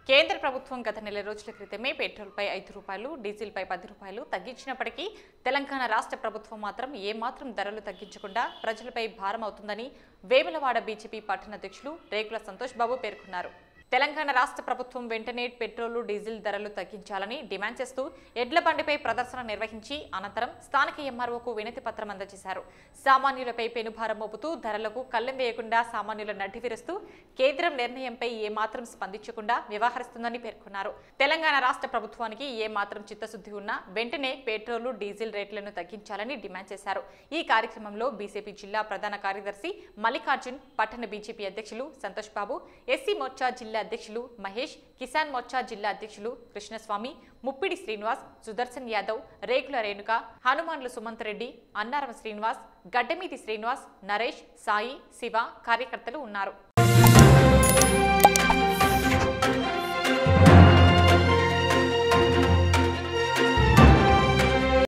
కేంద్ర ప్రభుత్వం గత నెల రోజుల క్రితమే పెట్రోల్పై ఐదు రూపాయలు డీజిల్పై పది రూపాయలు తగ్గించినప్పటికీ తెలంగాణ రాష్ట్ర ప్రభుత్వం మాత్రం ఏమాత్రం ధరలు తగ్గించకుండా ప్రజలపై భారం అవుతుందని వేములవాడ బీజేపీ పట్టణ అధ్యక్షులు రేకుల సంతోష్ బాబు పేర్కొన్నారు తెలంగాణ రాష్ట్ర ప్రభుత్వం వెంటనే పెట్రోల్ డీజిల్ ధరలు తగ్గించాలని డిమాండ్ చేస్తూ ఎడ్ల బండిపై ప్రదర్శన నిర్వహించి అనంతరం స్థానిక ఎంఆర్ఓకు వినతి పత్రం అందజేశారు సామాన్యులపై పెనుభారం మోపుతూ ధరలకు కళ్ళెం వేయకుండా సామాన్యుల నడ్డి విరుస్తూ కేంద్రం నిర్ణయంపై ఏమాత్రం స్పందించకుండా వ్యవహరిస్తుందని పేర్కొన్నారు తెలంగాణ రాష్ట్ర ప్రభుత్వానికి ఏమాత్రం చిత్తశుద్ధి ఉన్నా వెంటనే పెట్రోల్ డీజిల్ రేట్లను తగ్గించాలని డిమాండ్ చేశారు ఈ కార్యక్రమంలో బీజేపీ జిల్లా ప్రధాన కార్యదర్శి మల్లికార్జున్ పట్టణ బీజేపీ అధ్యక్షులు సంతోష్ బాబు ఎస్సీ మోర్చా జిల్లా అధ్యక్షులు మహేష్ కిసాన్ మోర్చా జిల్లా అధ్యక్షులు కృష్ణస్వామి ముప్పిడి శ్రీనివాస్ సుదర్శన్ యాదవ్ రేగుల రేణుక హనుమాన్లు సుమంత్ రెడ్డి అన్నారం శ్రీనివాస్ గడ్డమీది శ్రీనివాస్ నరేష్ సాయి శివ కార్యకర్తలు ఉన్నారు